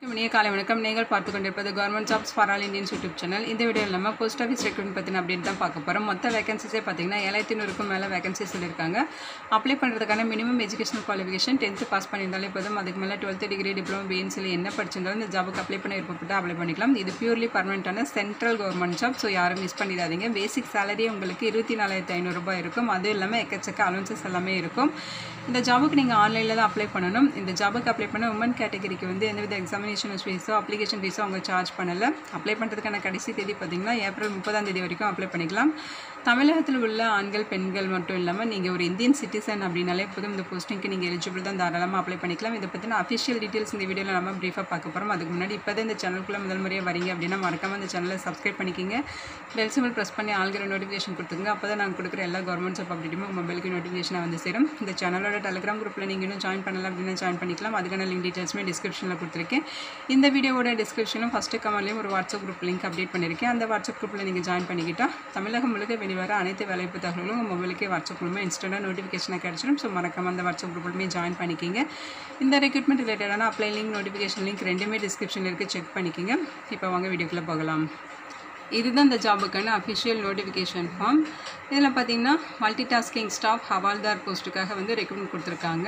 இனிய காலை வணக்கம் நீங்கள் பார்த்து கொண்டிருப்பது government jobs for all Indians YouTube channel இந்த வீடியோவில் நம்ம போஸ்ட் ஆஃபீஸ் ரெக்ரூட்மெண்ட் பற்றின அப்டேட் தான் பார்க்க போகிறோம் மொத்த வேகன்சிஸே பார்த்தீங்கன்னா ஏழாயிரத்தி நூறுக்கும் மேலே வேகன்சி சொல்லியிருக்காங்க அப்ளை பண்ணுறதுக்கான minimum educational qualification tenth pass பண்ணியிருந்தாலே போதும் அதுக்கு மேலே டுவெல்த்து டிகிரி டிப்ளமோ பிஎன்சியில் என்ன படிச்சிருந்தாலும் இந்த ஜாபுக்கு அப்ளை பண்ண விருப்பப்பட்டு அப்ளை பண்ணிக்கலாம் இது பியூர்லி பர்மனெண்ட்டான சென்ட்ரல் கவர்மெண்ட் ஜாப் ஸோ யாரும் மிஸ் பண்ணிடாதீங்க பேசிக் சேலரி உங்களுக்கு இருபத்தி நாலாயிரத்தி ஐநூறுரூபா இருக்கும் அதுவும் இல்லாமல் எக்கச்சக்க அலவன்சஸ் எல்லாமே இருக்கும் இந்த ஜாபுக்கு நீங்கள் ஆன்லைனில் தான் அப்ளை பண்ணணும் இந்த ஜாபுக்கு அப்ளை பண்ண உமன் கேட்டகரிக்கு வந்து எந்தவித எக்ஸாமினேஷன் ஃபீஸோ அப்ளிகேஷன் ஃபீஸோ அவங்க சார்ஜ் பண்ணலை அப்ளை பண்ணுறதுக்கான கடைசி தேதி பார்த்தீங்கன்னா ஏப்ரல் முப்பதாம் தேதி வரைக்கும் அப்ளை பண்ணிக்கலாம் தமிழகத்தில் உள்ள ஆண்கள் பெண்கள் மட்டும் இல்லாமல் நீங்கள் ஒரு இந்தியன் சிட்டிசன் அப்படின்னாலே போதும் இந்த போஸ்டிங்க்கு நீங்கள் எலிஜிபிள் தான் தாராளமாக அப்ளை பண்ணிக்கலாம் இதை பற்றின அஃபிஷியல் டீட்டெயில்ஸ் இந்த வீடியோவில் நம்ம ப்ரீஃபாக பார்க்க போகிறோம் அதுக்கு முன்னாடி இப்போ தான் இந்த சேனலுக்குள்ளே முதல் முறையாக வரீங்க அப்படின்னா மறக்காமல் இந்த சேனலை சப்ஸ்கிரைப் பண்ணிக்கிங்க பெல் சிம்பிள் ப்ரெஸ் பண்ணி ஆள்கிற நோட்டிஃபிகேஷன் கொடுத்துங்க அப்போ தான் நாங்கள் கொடுக்குற எல்லா கவர்மெண்ட் ஜாப் அப்டேட்டுமே உங்கள் மொபைலுக்கு நோட்டிஃபிகேஷனாக வந்து சேரும் இந்த சேனலோட டெலிகிராம் குரூப்பில் நீங்கள் இன்னும் ஜாயின் பண்ணலாம் அப்படின்னா ஜாயின் பண்ணிக்கலாம் அதுக்கான லிங்க் டீட்டெயில்ஸுமே டிஸ்கிரிப்ஷனில் கொடுத்துருக்கேன் இந்த வீடியோவோட டிஸ்கிரிப்ஷனும் ஃபஸ்ட்டு கமெண்ட்லேயும் ஒரு வாட்ஸ்அப் குரூப் லிங்க் அப்டேட் பண்ணியிருக்கேன் அந்த வாட்ஸ்அப் குரூப்பில் நீங்கள் ஜாயின் பண்ணிக்கிட்டால் தமிழகம் முழுக்க வெளிவர அனைத்து வேலைவாய்ப்பு தகவலும் உங்கள் மொபைலுக்கே வாட்ஸ்அப் மூலமாக இன்ஸ்டண்ட்டாக நோட்டிஃபிகேஷனாக கிடச்சிடும் ஸோ மறக்காம அந்த வாட்ஸ்அப் குரூப்லையுமே ஜாயின் பண்ணிக்கிங்க இந்த ரெக்ரூட்மெண்ட் ரிலேட்டடான அப்ளை லிங்க் நோட்டிஃபிகேஷன் லிங்க் ரெண்டுமே டிஸ்கிரிப்ஷனில் இருக்குது செக் பண்ணிக்கிங்க இப்போ வாங்க வீடியோக்குள்ளே போகலாம் இதுதான் இந்த ஜாபுக்கான அஃபிஷியல் நோட்டிஃபிகேஷன் ஃபார்ம் இதில் பார்த்தீங்கன்னா மல்டி டாஸ்கிங் ஸ்டாஃப் ஹவால்தார் போஸ்ட்டுக்காக வந்து ரெக்ரூட்மெண்ட் கொடுத்துருக்காங்க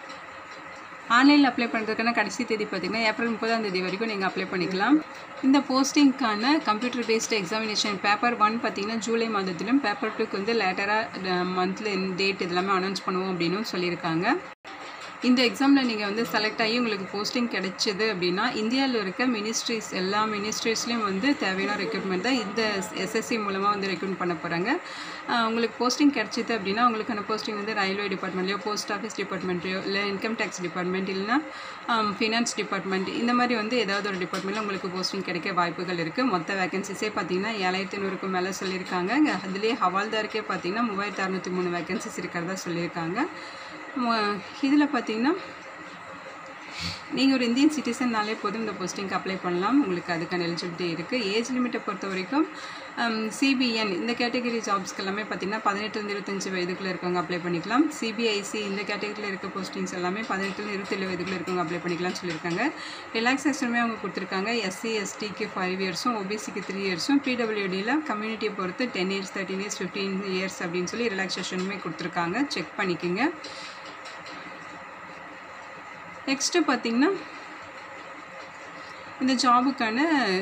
ஆன்லைனில் அப்ளை பண்ணுறதுக்கான கடைசி தேதி பார்த்திங்கன்னா ஏப்ரல் முப்பதாம் தேதி வரைக்கும் நீங்கள் அப்ளை பண்ணிக்கலாம் இந்த போஸ்டிங்க்கான computer based examination paper one பார்த்திங்கன்னா ஜூலை மாதத்திலும் பேப்பர் டூக்கு வந்து லேட்டராக மந்த்லி டேட் இதெல்லாமே அனௌன்ஸ் பண்ணுவோம் அப்படின்னு சொல்லியிருக்காங்க இந்த எக்ஸாமில் நீங்கள் வந்து செலக்ட் ஆகி உங்களுக்கு போஸ்டிங் கிடைச்சிது அப்படின்னா இந்தியாவில் இருக்க மினிஸ்ட்ரிஸ் எல்லா மினிஸ்ட்ரிஸ்லேயும் வந்து தேவையான ரெக்ரூட்மெண்ட் தான் இந்த எஸ்எஸ்சி மூலமாக வந்து ரெக்ரூட் பண்ண போகிறாங்க உங்களுக்கு போஸ்டிங் கிடைச்சிது அப்படின்னா உங்களுக்கான போஸ்டிங் வந்து ரயில்வே டிபார்ட்மெண்ட்லையோ போஸ்ட் ஆஃபீஸ் டிபார்ட்மெண்ட்லையோ இல்லை இன்கம் டேக்ஸ் டிபார்ட்மெண்ட் இல்லைனா ஃபினான்ஸ் டிபார்ட்மெண்ட் இந்த மாதிரி வந்து ஏதாவது ஒரு டிபார்ட்மெண்ட்டில் உங்களுக்கு போஸ்டிங் கிடைக்க வாய்ப்புகள் இருக்குது மொத்த வேகன்சிஸே பார்த்தீங்கன்னா ஏழாயிரத்தி ஐநூறுக்கும் மேலே சொல்லியிருக்காங்க அதுலேயே ஹவால்தாருக்கே பார்த்தீங்கன்னா மூவாயிரத்து அறநூற்றி மூணு வேகன்சிஸ் இருக்கிறதா சொல்லியிருக்காங்க இதில் பார்த்தீங்கன்னா நீங்கள் ஒரு இந்தியன் சிட்டிசன்னாலே போதும் இந்த போஸ்டிங்க்கு அப்ளை பண்ணலாம் உங்களுக்கு அதுக்கான எலிஜிபிலிட்டி இருக்குது ஏஜ் லிமிட்டை பொறுத்த வரைக்கும் சிபிஎன் இந்த கேட்டகரி ஜாப்ஸ்க்கு எல்லாமே பார்த்தீங்கன்னா பதினெட்டுலேருந்து இருபத்தஞ்சி வயதுக்குள்ளே இருக்கவங்க அப்ளை பண்ணிக்கலாம் சிபிஐசி இந்த கேட்டகரியில் இருக்க போஸ்டிங்ஸ் எல்லாமே பதினெட்டுலேருந்து இருபத்தேழு வயதுக்குள்ளே இருக்கவங்க அப்ளை பண்ணிக்கலாம்னு சொல்லியிருக்காங்க ரிலாக்ஸேஷனுமே அவங்க கொடுத்துருக்காங்க எஸ்சி எஸ்டிக்கு ஃபைவ் இயர்ஸும் ஓபிசிக்கு த்ரீ இயர்ஸும் பிடபிள்யூடியில் கம்யூனிட்டியை பொறுத்து ten years thirteen years fifteen years அப்படின்னு சொல்லி ரிலாக்ஸேஷனுமே கொடுத்துருக்காங்க செக் பண்ணிக்கோங்க நெக்ஸ்ட்டு பார்த்திங்கன்னா இந்த ஜாபுக்கான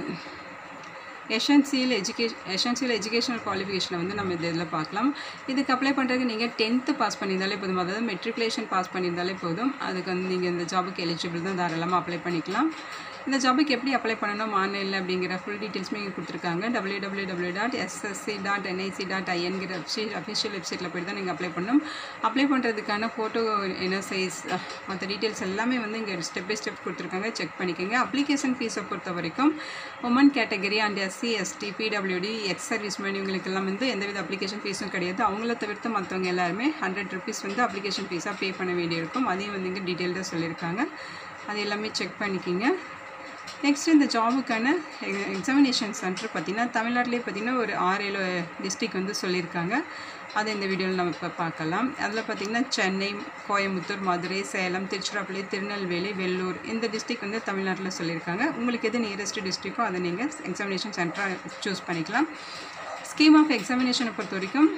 எசென்சியல் எஜுகேஷன் எசென்சியல் எஜுகேஷனல் குவாலிஃபிகேஷனை வந்து நம்ம இதில் பார்க்கலாம் இதுக்கு அப்ளை பண்ணுறதுக்கு நீங்கள் டென்த்து பாஸ் பண்ணியிருந்தாலே போதும் அதாவது மெட்ரிகுலேஷன் பாஸ் பண்ணியிருந்தாலே போதும் அதுக்கு வந்து நீங்கள் இந்த ஜாபுக்கு எலிஜிபிள் தான் தாராளமாக அப்ளை பண்ணிக்கலாம் இந்த ஜாபுக்கு எப்படி அப்ளை பண்ணணும் ஆன்லைனில் அப்படிங்கிற ஃபுல் டீட்டெயில்ஸுமே இங்கே கொடுத்துருக்காங்க W W W dot SSC dot NIC dot ஐஎன்கிற வெப்சைட் அஃபிஷியல் வெப்சைட்டில் போய்ட்டு தான் நீங்கள் அப்ளை பண்ணணும் அப்ளை பண்ணுறதுக்கான ஃபோட்டோ என்ன சைஸ் மற்ற டீட்டெயில்ஸ் எல்லாமே வந்து இங்கே ஸ்டெப் பை ஸ்டெப் கொடுத்துருக்காங்க செக் பண்ணிக்கோங்க அப்ளிகேஷன் ஃபீஸை பொறுத்த வரைக்கும் women category and SC ST PWD ex serviceman இவங்களுக்கெல்லாம் வந்து எந்தவித அப்ளிகேஷன் ஃபீஸும் கிடையாது அவங்கள தவிர்த்து மற்றவங்க எல்லாருமே ஹண்ட்ரட் ருபீஸ் வந்து அப்ளிகேஷன் ஃபீஸாக பே பண்ண வேண்டியிருக்கும் அதையும் வந்து இங்கே டீட்டெயில்டாக சொல்லியிருக்காங்க அது எல்லாமே செக் பண்ணிக்கிங்க நெக்ஸ்ட் இந்த ஜாபுக்கான எக்ஸாமினேஷன் சென்டர் பார்த்திங்கன்னா தமிழ்நாட்டிலே பார்த்திங்கன்னா ஒரு ஆறு ஏழு டிஸ்ட்ரிக் வந்து சொல்லியிருக்காங்க அதை இந்த வீடியோவில் நம்ம இப்போ பார்க்கலாம் அதில் பார்த்திங்கன்னா சென்னை கோயம்புத்தூர் மதுரை சேலம் திருச்சிராப்பள்ளி திருநெல்வேலி வெள்ளூர் இந்த டிஸ்ட்ரிக் வந்து தமிழ்நாட்டில் சொல்லியிருக்காங்க உங்களுக்கு எது நியரஸ்ட் டிஸ்ட்ரிக்கோ அதை நீங்கள் எக்ஸாமினேஷன் சென்டராக சூஸ் பண்ணிக்கலாம் ஸ்கீம் ஆஃப் எக்ஸாமினேஷனை பொறுத்த வரைக்கும்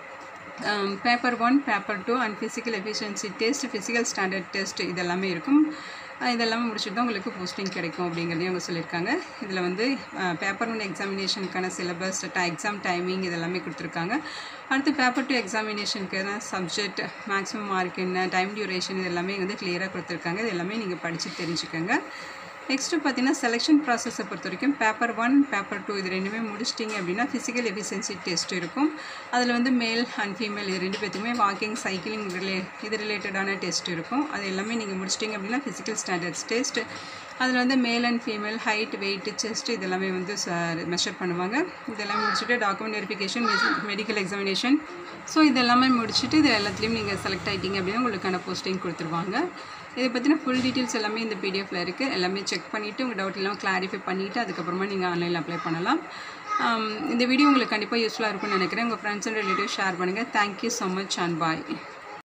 paper one paper two and physical efficiency test physical standard test இதெல்லாமே இருக்கும் இதெல்லாமே முடிச்சுட்டு தான் உங்களுக்கு போஸ்டிங் கிடைக்கும் அப்படிங்கிறதையும் அவங்க சொல்லியிருக்காங்க இதில் வந்து பேப்பர் ஒன் எக்ஸாமினேஷனுக்கான சிலபஸ் எக்ஸாம் டைமிங் இதெல்லாமே கொடுத்துருக்காங்க அடுத்து பேப்பர் டூ எக்ஸாமினேஷனுக்கான சப்ஜெக்ட் மேக்ஸிமம் மார்க் என்ன டைம் டியூரேஷன் இது எல்லாமே வந்து கிளியராக கொடுத்துருக்காங்க இது எல்லாமே நீங்கள் படித்து தெரிஞ்சுக்கோங்க நெக்ஸ்ட்டு பார்த்தீங்கன்னா செலெக்ஷன் ப்ராசஸை பொறுத்த வரைக்கும் பேப்பர் ஒன் பேப்பர் டூ இது ரெண்டுமே முடிச்சிட்டிங்க அப்படின்னா ஃபிசிக்கல் எஃபிஷியன்சி டெஸ்ட் இருக்கும் அதில் வந்து மேல் அண்ட் ஃபீமேல் இது ரெண்டு பேத்துக்குமே வாக்கிங் சைக்கிளிங் ரிலே இது ரிலேட்டடான டெஸ்ட் இருக்கும் அது எல்லாமே நீங்கள் முடிச்சிட்டிங்க அப்படின்னா ஃபிசிக்கல் ஸ்டாண்டர்ட்ஸ் டெஸ்ட் அதில் வந்து male and female height weight chest இதெல்லாமே வந்து மெஷர் பண்ணுவாங்க இதெல்லாம் முடிச்சுட்டு document verification medical examination so இதெல்லாமே முடிச்சுட்டு இது எல்லாத்துலேயும் நீங்கள் செலக்ட் ஆகிட்டீங்க அப்படின்னா உங்களுக்கான போஸ்டிங் கொடுத்துருவாங்க இதை பற்றின ஃபுல் டீட்டெயில்ஸ் எல்லாமே இந்த பிடிஎஃப்பில் இருக்குது எல்லாமே செக் பண்ணிவிட்டு உங்கள் டவுட் எல்லாம் கிளாரிஃபை பண்ணிவிட்டு அதுக்கப்புறமா நீங்கள் ஆன்லைனில் அப்ளை பண்ணலாம் இந்த வீடியோ உங்களுக்கு கண்டிப்பாக யூஸ்ஃபுல்லாக இருக்கும்னு நினைக்கிறேன் உங்கள் ஃப்ரெண்ட்ஸ் அண்ட் ரிலேட்டிவ் ஷேர் பண்ணுங்கள் thank you so much and bye